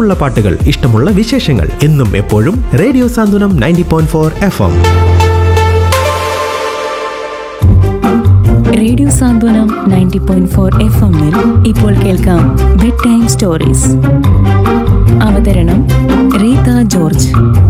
ഇഷ്ടമുള്ള പാട്ടുകൾ ഇഷ്ടമുള്ള വിശേഷങ്ങൾ എന്നും എപ്പോഴും radio Santhwanam ninety point four F M radio Santhwanam ninety point four F എമ്മിൽ ഇപ്പോൾ കേൾക്കാം ബെഡ് ടൈം സ്റ്റോറീസ് അവതരണം റീത ജോർജ്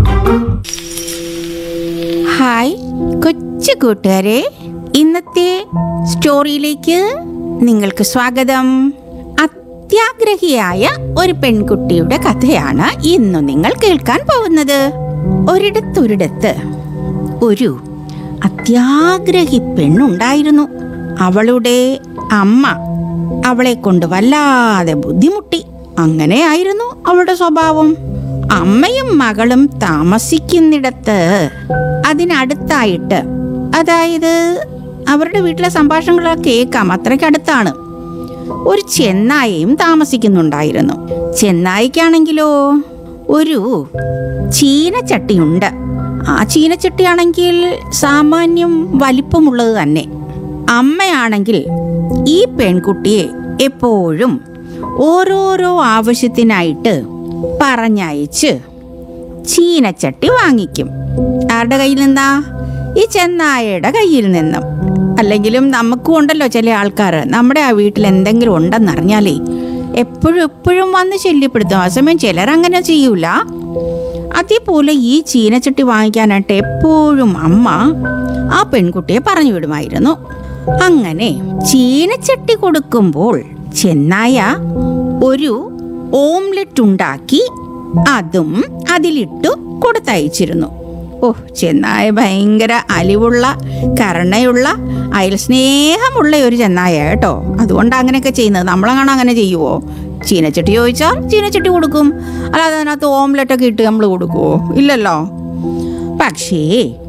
ഹായ് കൊച്ചു കൂട്ടുകാരെ ഇന്നത്തെ സ്റ്റോറിയിലേക്ക് നിങ്ങൾക്ക് സ്വാഗതം അത്യാഗ്രഹിയായ ഒരു പെൺകുട്ടിയുടെ കഥയാണ് ഇന്ന് നിങ്ങൾ കേൾക്കാൻ പോകുന്നത് ഒരിടത്തൊരിടത്ത് ഒരു അത്യാഗ്രഹി പെണ്ണുണ്ടായിരുന്നു അവളുടെ അമ്മ അവളെ കൊണ്ട് വല്ലാതെ ബുദ്ധിമുട്ടി അങ്ങനെയായിരുന്നു അവളുടെ സ്വഭാവം അമ്മയും മകളും താമസിക്കുന്നിടത്ത് അതിനടുത്തായിട്ട് അതായത് അവരുടെ വീട്ടിലെ സംഭാഷണങ്ങളൊക്കെ കേൾക്കാം അത്രയ്ക്ക് അടുത്താണ് ഒരു ചെന്നായയും താമസിക്കുന്നുണ്ടായിരുന്നു ചെന്നായിക്കാണെങ്കിലോ ഒരു ചീനച്ചട്ടിയുണ്ട് ആ ചീനച്ചട്ടിയാണെങ്കിൽ സാമാന്യം വലിപ്പമുള്ളത് തന്നെ അമ്മയാണെങ്കിൽ ഈ പെൺകുട്ടിയെ എപ്പോഴും ഓരോരോ ആവശ്യത്തിനായിട്ട് പറഞ്ഞയച്ച് ചീനച്ചട്ടി വാങ്ങിക്കും ആരുടെ കയ്യിൽ നിന്നാ ഈ ചെന്നായയുടെ കയ്യിൽ നിന്നും അല്ലെങ്കിലും നമുക്കും ഉണ്ടല്ലോ ചില ആൾക്കാർ നമ്മുടെ ആ വീട്ടിൽ എന്തെങ്കിലും ഉണ്ടെന്നറിഞ്ഞാലേ എപ്പോഴും എപ്പോഴും വന്ന് ശല്യപ്പെടുത്തും ആ സമയം ചിലർ അങ്ങനെ ചെയ്യൂല അതേപോലെ ഈ ചീനച്ചട്ടി വാങ്ങിക്കാനായിട്ട് എപ്പോഴും അമ്മ ആ പെൺകുട്ടിയെ പറഞ്ഞു വിടുമായിരുന്നു അങ്ങനെ ചീനച്ചട്ടി കൊടുക്കുമ്പോൾ ചെന്നായ ഒരു ഓംലെറ്റ് ഉണ്ടാക്കി അതും അതിലിട്ടു കൊടുത്തയച്ചിരുന്നു ഓ ചെന്നായ ഭയങ്കര അലിവുള്ള കരുണയുള്ള അയൽ സ്നേഹമുള്ള ഒരു ചെന്നായ കേട്ടോ അതുകൊണ്ട് അങ്ങനെയൊക്കെ ചെയ്യുന്നത് നമ്മളങ്ങനെ അങ്ങനെ ചെയ്യുവോ ചീനച്ചട്ടി ചോദിച്ചാൽ ചീനച്ചട്ടി കൊടുക്കും അല്ലാതെ അതിനകത്ത് ഓംലെറ്റ് ഒക്കെ ഇട്ട് നമ്മൾ കൊടുക്കുവോ ഇല്ലല്ലോ പക്ഷേ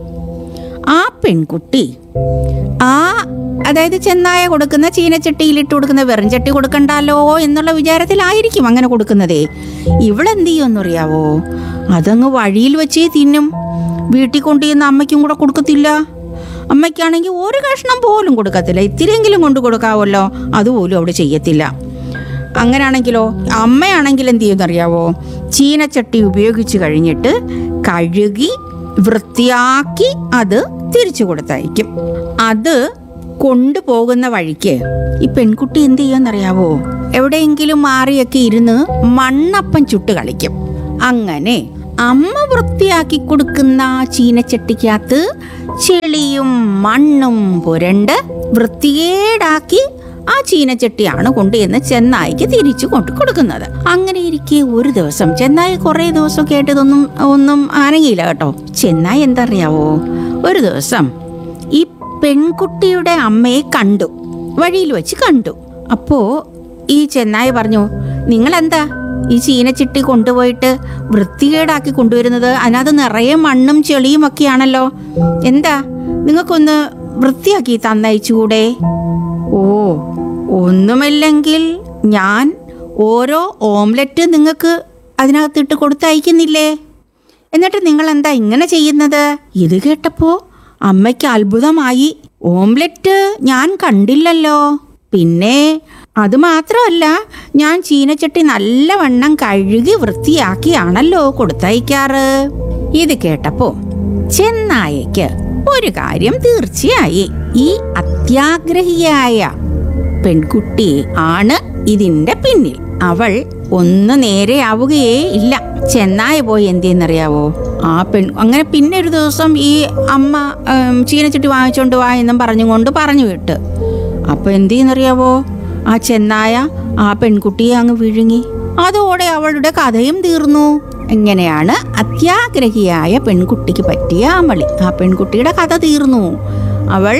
ആ പെൺകുട്ടി ആ അതായത് ചെന്നായ കൊടുക്കുന്ന ചീനച്ചട്ടിയിൽ ഇട്ട് കൊടുക്കുന്ന വെറും ചട്ടി കൊടുക്കണ്ടല്ലോ എന്നുള്ള വിചാരത്തിലായിരിക്കും അങ്ങനെ കൊടുക്കുന്നതേ ഇവളെന്ത് ചെയ്യുമെന്നറിയാവോ അതങ്ങ് വഴിയിൽ വെച്ചേ തിന്നും വീട്ടിൽ കൊണ്ടുചെന്ന് അമ്മയ്ക്കും കൂടെ കൊടുക്കത്തില്ല അമ്മയ്ക്കാണെങ്കിൽ ഒരു കഷ്ണം പോലും കൊടുക്കത്തില്ല ഇത്തിരിയെങ്കിലും കൊണ്ട് കൊടുക്കാവല്ലോ അതുപോലും അവിടെ ചെയ്യത്തില്ല അങ്ങനെയാണെങ്കിലോ അമ്മയാണെങ്കിൽ എന്ത് ചെയ്യുമെന്നറിയാവോ ചീനച്ചട്ടി ഉപയോഗിച്ച് കഴിഞ്ഞിട്ട് കഴുകി വൃത്തിയാക്കി അത് തിരിച്ചു കൊടുത്തയക്കും അത് കൊണ്ടുപോകുന്ന വഴിക്ക് ഈ പെൺകുട്ടി എന്ത് ചെയ്യുമെന്നറിയാവോ എവിടെയെങ്കിലും മാറിയൊക്കെ ഇരുന്ന് മണ്ണപ്പം ചുട്ട് കളിക്കും അങ്ങനെ അമ്മ വൃത്തിയാക്കി കൊടുക്കുന്ന ചീനച്ചട്ടിക്കകത്ത് ചെളിയും മണ്ണും പുരണ്ട് വൃത്തികേടാക്കി ആ ചീനച്ചട്ടിയാണ് കൊണ്ടുചെന്ന് ചെന്നായിക്ക് തിരിച്ചു കൊണ്ട് കൊടുക്കുന്നത് അങ്ങനെ ഇരിക്കെ ഒരു ദിവസം ചെന്നായി കുറേ ദിവസം കേട്ടതൊന്നും ഒന്നും അനങ്ങിയില്ല കേട്ടോ ചെന്നായി എന്തറിയാവോ ഒരു ദിവസം ഈ പെൺകുട്ടിയുടെ അമ്മയെ കണ്ടു വഴിയിൽ വെച്ച് കണ്ടു അപ്പോ ഈ ചെന്നായി പറഞ്ഞു നിങ്ങളെന്താ ഈ ചീനച്ചിട്ടി കൊണ്ടുപോയിട്ട് വൃത്തികേടാക്കി കൊണ്ടുവരുന്നത് അതിനകത്ത് നിറയെ മണ്ണും ചെളിയും ഒക്കെയാണല്ലോ എന്താ നിങ്ങൾക്കൊന്ന് വൃത്തിയാക്കി തന്നയച്ചുകൂടെ ഓ ഒന്നുമില്ലെങ്കിൽ ഞാൻ ഓരോ ഓംലെറ്റ് നിങ്ങൾക്ക് അതിനകത്തിട്ട് കൊടുത്തയക്കുന്നില്ലേ എന്നിട്ട് നിങ്ങൾ എന്താ ഇങ്ങനെ ചെയ്യുന്നത് ഇത് കേട്ടപ്പോ അമ്മയ്ക്ക് അത്ഭുതമായി ഓംലെറ്റ് ഞാൻ കണ്ടില്ലല്ലോ പിന്നെ അത് മാത്രമല്ല ഞാൻ ചീനച്ചട്ടി നല്ലവണ്ണം കഴുകി വൃത്തിയാക്കിയാണല്ലോ കൊടുത്തയക്കാറ് ഇത് കേട്ടപ്പോ ചെന്നായയ്ക്ക് ഒരു കാര്യം തീർച്ചയായി ഈ അത്യാഗ്രഹിയായ പെൺകുട്ടി ആണ് ഇതിന്റെ പിന്നിൽ അവൾ ഒന്ന് നേരെയാവുകയേ ഇല്ല ചെന്നായ പോയി എന്തെന്നറിയാവോ ആ പെൺ അങ്ങനെ പിന്നെ ഒരു ദിവസം ഈ അമ്മ ഉം, ചീനച്ചട്ടി വാങ്ങിച്ചോണ്ട് വാ എന്നും പറഞ്ഞുകൊണ്ട് പറഞ്ഞു വിട്ട് അപ്പൊ എന്തെന്നറിയാവോ ആ ചെന്നായ ആ പെൺകുട്ടിയെ അങ്ങ് വിഴുങ്ങി അതോടെ അവളുടെ കഥയും തീർന്നു ഇങ്ങനെയാണ് അത്യാഗ്രഹിയായ പെൺകുട്ടിക്ക് പറ്റിയ അമളി ആ പെൺകുട്ടിയുടെ കഥ തീർന്നു അവൾ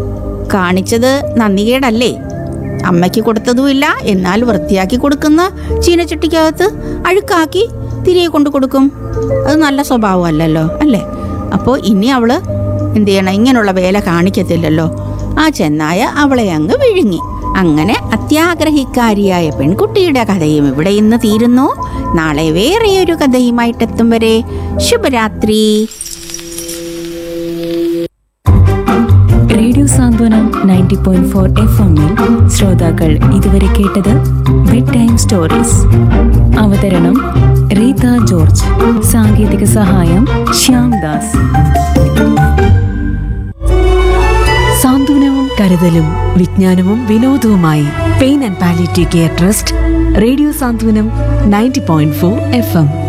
കാണിച്ചത് നന്ദികേടല്ലേ അമ്മയ്ക്ക് കൊടുത്തതുമില്ല എന്നാൽ വൃത്തിയാക്കി കൊടുക്കുന്ന ചീനച്ചട്ടിക്കകത്ത് അഴുക്കാക്കി തിരികെ കൊണ്ടു കൊടുക്കും അത് നല്ല സ്വഭാവമല്ലല്ലോ അല്ലേ അപ്പോൾ ഇനി അവള് എന്ത് ചെയ്യണം ഇങ്ങനെയുള്ള വേല കാണിക്കത്തില്ലല്ലോ ആ ചെന്നായ അവളെ അങ്ങ് വിഴുങ്ങി അങ്ങനെ അത്യാഗ്രഹിക്കാരിയായ പെൺകുട്ടിയുടെ കഥയും ഇവിടെ ഇന്ന് തീരുന്നു നാളെ വേറെയൊരു കഥയുമായിട്ടെത്തും വരെ ശുഭരാത്രി radio Santhwanam ninety ninety point four F എമ്മിൽ ശ്രോതാക്കൾ ഇതുവരെ കേട്ടത് ബെഡ് ടൈം സ്റ്റോറീസ് അവതരണം റീത ജോർജ് സാങ്കേതിക സഹായം ശ്യാം ദാസ് സാന്ത്വനവും കരുതലും വിജ്ഞാനവും വിനോദവുമായി pain and palliative care trust radio Santhwanam ninety point four F M